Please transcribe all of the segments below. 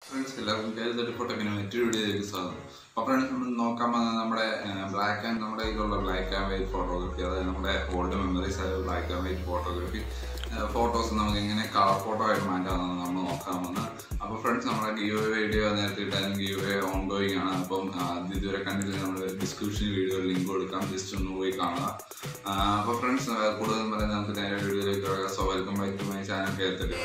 friends എല്ലാവർക്കും case റിപ്പോർട്ടൊക്കെ മറ്റൊരു വീഡിയോയിലേക്ക് സ്വാഗതം അപ്പോൾ ഫ്രണ്ട്സ് നമ്മൾ നോക്കാൻ വന്നത് നമ്മുടെ ബ്ലാക്ക് ആൻഡ് നമ്മുടെ ഇതിലുള്ള ബ്ലാക്ക് ആൻഡ് വൈറ്റ് ഫോട്ടോഗ്രാഫി അതായത് നമ്മുടെ ഓൾഡ് മെമ്മറീസ് ആയ black and white photography photos നമുക്ക് എങ്ങനെ കളർ ഫോട്ടോ ആയിട്ട് മാറ്റാമെന്നാണ് നമ്മൾ നോക്കാൻ വന്നത് അപ്പോൾ ഫ്രണ്ട്സ് നമ്മുടെ ഗീവ് വീഡിയോ നേരത്തെ ഇട്ടാലും ഗീവ് ഓൺ ഗോയിങ് ആണ് അപ്പം ആ, ഇത് ഇതുവരെ കണ്ടില്ല നമ്മൾ ഡിസ്ക്രിപ്ഷൻ വീഡിയോ ലിങ്ക് കൊടുക്കാം ജസ്റ്റ് ഒന്ന് പോയി കാണുക ആ, അപ്പോൾ ഫ്രണ്ട്സ് കൂടുതൽ പറയുന്നത് നമുക്ക് നേരെ വീഡിയോയിലേക്ക് കിടക്കാം so welcome back to my channel കേൾത്തിട്ട്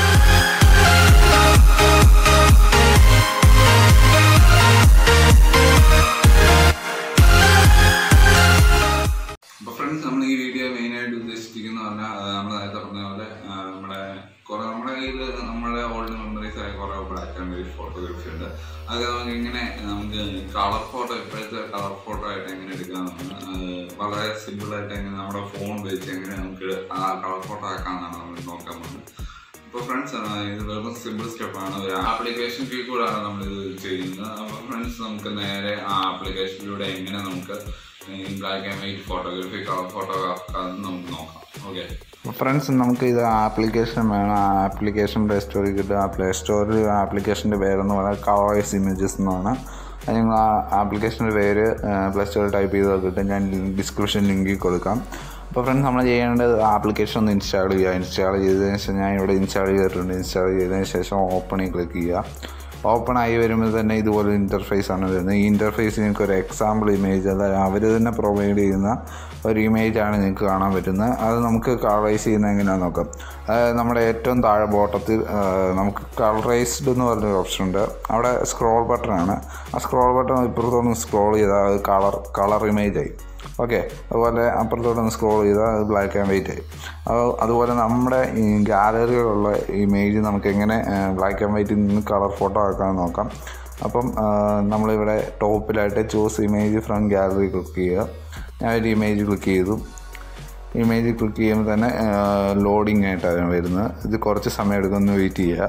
അപ്പൊ ഫ്രണ്ട്സ് നമ്മൾ ഈ വീഡിയോ മെയിൻ ആയിട്ട് ഉദ്ദേശിച്ചിരിക്കുന്ന പറഞ്ഞാൽ നമ്മൾ നേരത്തെ പറഞ്ഞ പോലെ ആ, നമ്മുടെ കുറെ നമ്മുടെ കയ്യിൽ നമ്മുടെ ഓൾഡ് മെമ്മറീസ് ആയ കുറെ ബ്ലാക്ക് ആൻഡ് വൈറ്റ് ഫോട്ടോഗ്രാഫി ഉണ്ട് അത് നമുക്ക് ഇങ്ങനെ നമുക്ക് കളർ ഫോട്ടോ ഇപ്പോഴത്തെ കളർ ഫോട്ടോ ആയിട്ട് എങ്ങനെ എടുക്കാമെന്ന് ആ, വളരെ സിമ്പിൾ ആയിട്ട് എങ്ങനെ നമ്മുടെ ഫോൺ ഉപയോഗിച്ച് എങ്ങനെ നമുക്ക് ആ കളർ ഫോട്ടോ ആക്കാമെന്നാണ് നമ്മൾ നോക്കാൻ പോകുന്നത് അപ്പോൾ ഫ്രണ്ട്സ് ഇത് വെറും സിമ്പിൾ സ്റ്റെപ്പാണ് ഒരു ആപ്ലിക്കേഷൻ കീ കൂടാണ് നമ്മൾ ഇത് ചെയ്യുന്നത് അപ്പോൾ ഫ്രണ്ട്സ് നമുക്ക് നേരെ ആ ആപ്ലിക്കേഷനിലൂടെ എങ്ങനെ നമുക്ക് ഈ black and white photography colour photography നമുക്ക് നോക്കാം ഓക്കെ ഫ്രണ്ട്സ് നമുക്ക് ഇത് ആപ്ലിക്കേഷൻ വേണം ആ ആപ്ലിക്കേഷൻ പ്ലേ സ്റ്റോറിൽ കിട്ടും ആ പ്ലേ സ്റ്റോറിൽ ആപ്ലിക്കേഷൻ്റെ പേരെന്ന് പറഞ്ഞാൽ കളേഴ്സ് ഇമേജസ് എന്നാണ് അത് നിങ്ങൾ ആ ആപ്ലിക്കേഷൻ്റെ പേര് പ്ലേ സ്റ്റോറിൽ ടൈപ്പ് ചെയ്താൽ കിട്ടും ഞാൻ ഡിസ്ക്രിപ്ഷൻ ലിങ്കിൽ കൊടുക്കാം അപ്പോൾ ഫ്രണ്ട്സ് നമ്മൾ ചെയ്യേണ്ടത് ആപ്ലിക്കേഷൻ ഒന്ന് ഇൻസ്റ്റാൾ ചെയ്യുക ഇൻസ്റ്റാൾ ചെയ്തതിന് ശേഷം ഞാൻ ഇവിടെ ഇൻസ്റ്റാൾ ചെയ്തിട്ടുണ്ട് ഇൻസ്റ്റാൾ ചെയ്തതിന് ശേഷം ഓപ്പണിൽ ക്ലിക്ക് ചെയ്യുക ഓപ്പൺ ആയി വരുമ്പോൾ തന്നെ ഇതുപോലെ ഇൻ്റർഫേസ് ആണ് വരുന്നത് ഈ ഇൻ്റർഫേസ് നിങ്ങൾക്ക് ഒരു എക്സാമ്പിൾ ഇമേജ് അതായത് അവർ തന്നെ പ്രൊവൈഡ് ചെയ്യുന്ന ഒരു ഇമേജ് ആണ് നിങ്ങൾക്ക് കാണാൻ പറ്റുന്നത് അത് നമുക്ക് കളറൈസ് ചെയ്യുന്ന എങ്ങനെയാണെന്ന് നോക്കാം അതായത് നമ്മുടെ ഏറ്റവും താഴെ ബോട്ടത്തിൽ ആ, നമുക്ക് കളറൈസ്ഡ് എന്ന് പറഞ്ഞൊരു ഓപ്ഷൻ ഉണ്ട് അവിടെ സ്ക്രോൾ ബട്ടൺ ആണ് ആ സ്ക്രോൾ ബട്ടൺ ഇപ്പുറത്തോന്ന് സ്ക്രോൾ ചെയ്താൽ അത് കളർ കളർ ഇമേജ് ആയി ഓക്കെ അതുപോലെ അപ്പുറത്തോട്ടൊന്ന് സ്ക്രോൾ ചെയ്താൽ അത് ബ്ലാക്ക് ആൻഡ് വൈറ്റ് ആയി അപ്പോൾ അതുപോലെ നമ്മുടെ ഈ ഗാലറിയിലുള്ള ഇമേജ് നമുക്ക് എങ്ങനെ ബ്ലാക്ക് ആൻഡ് വൈറ്റിൽ നിന്ന് കളർ ഫോട്ടോ ആക്കാമെന്ന് നോക്കാം അപ്പം ആ, നമ്മളിവിടെ ടോപ്പിലായിട്ട് choose image from gallery click ചെയ്യുക ഞാൻ ഒരു ഇമേജ് ക്ലിക്ക് ചെയ്തു ഇമേജ് ക്ലിക്ക് ചെയ്യുമ്പോൾ തന്നെ ലോഡിങ് ആയിട്ടാണ് വരുന്നത് ഇത് കുറച്ച് സമയം എടുക്കുമെന്ന് വെയിറ്റ് ചെയ്യുക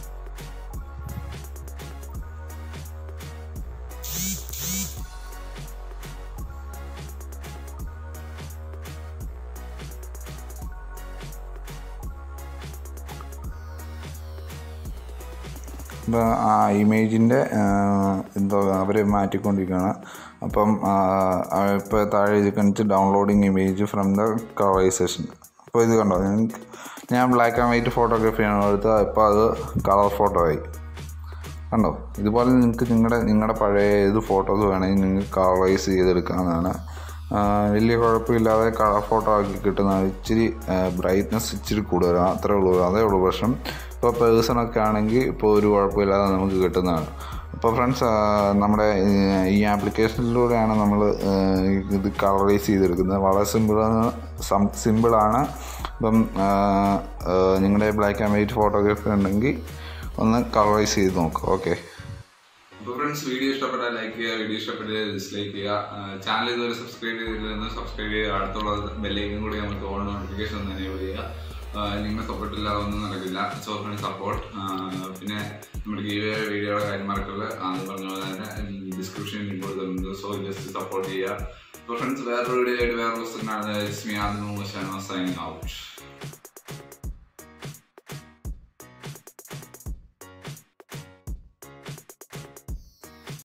ഇപ്പോൾ ആ ഇമേജിൻ്റെ എന്തോ അവർ മാറ്റിക്കൊണ്ടിരിക്കുകയാണ് അപ്പം ഇപ്പോൾ താഴെ ഇത് കണ്ടിട്ട് downloading image from the colourisation അപ്പോൾ ഇത് കണ്ടോ നിങ്ങൾക്ക് ഞാൻ ബ്ലാക്ക് ആൻഡ് വൈറ്റ് ഫോട്ടോഗ്രാഫിയാണ് എടുത്തത് ഇപ്പോൾ അത് കളർ ഫോട്ടോ ആയി കണ്ടോ ഇതുപോലെ നിങ്ങൾക്ക് നിങ്ങളുടെ നിങ്ങളുടെ പഴയ ഏത് ഫോട്ടോസ് വേണമെങ്കിൽ നിങ്ങൾക്ക് കളറൈസ് ചെയ്തെടുക്കാവുന്നതാണ് ആ, വലിയ കുഴപ്പമില്ലാതെ കളർ ഫോട്ടോ ആക്കി കിട്ടുന്നതാണ് ഇച്ചിരി ബ്രൈറ്റ്നസ് ഇച്ചിരി കൂടുതലാണ് അത്രേ ഉള്ളൂ അതേ ഉള്ളൂ പ്രശ്നം ഇപ്പോൾ പേഴ്സണൊക്കെ ആണെങ്കിൽ ഇപ്പോൾ ഒരു കുഴപ്പമില്ലാതെ നമുക്ക് കിട്ടുന്നതാണ് അപ്പോൾ ഫ്രണ്ട്സ് നമ്മുടെ ഈ- ഈ ആപ്ലിക്കേഷനിലൂടെയാണ് നമ്മൾ ഇത് കളറൈസ് ചെയ്തെടുക്കുന്നത് വളരെ സിമ്പിളാണ് സിമ്പിളാണ് അപ്പം നിങ്ങളുടെ ബ്ലാക്ക് ആൻഡ് വൈറ്റ് ഫോട്ടോഗ്രാഫി ഉണ്ടെങ്കിൽ ഒന്ന് കളറൈസ് ചെയ്ത് നോക്കുക ഓക്കെ അപ്പോൾ ഫ്രണ്ട്സ് വീഡിയോ ഇഷ്ടപ്പെട്ടാൽ ലൈക്ക് ചെയ്യുക വീഡിയോ ഇഷ്ടപ്പെട്ടാൽ ഡിസ്ലൈക്ക് ചെയ്യുക ചാനൽ ഇതുവരെ സബ്സ്ക്രൈബ് ചെയ്തിട്ടില്ലെന്ന് സബ്സ്ക്രൈബ് ചെയ്യുക അടുത്തുള്ള ബെല്ലൈക്കും കൂടി നമുക്ക് ഓൺ നോട്ടിഫിക്കേഷൻ ഒന്ന് എനേബിൾ ചെയ്യുക ആ, നിങ്ങളുടെ സപ്പോർട്ട് ഇല്ലാതെ ഒന്നും നടക്കില്ല സോ ഫ്രണ്ട്സ് സപ്പോർട്ട് പിന്നെ നമ്മുടെ ഗീവ് വീഡിയോയുടെ കാര്യം മറക്കരുത് അത് പറഞ്ഞ പോലെ തന്നെ ഡിസ്ക്രിപ്ഷനിൽ ലിങ്ക് കൊടുത്തിട്ടുണ്ട് സോ ജസ്റ്റ് സപ്പോർട്ട് ചെയ്യുക അപ്പോൾ ഫ്രണ്ട്സ് വേറൊരു വീഡിയോ ആയിട്ട് വേറെ ദിവസം കാണുന്നത് ആദ്യം സൈനിങ് ഔട്ട്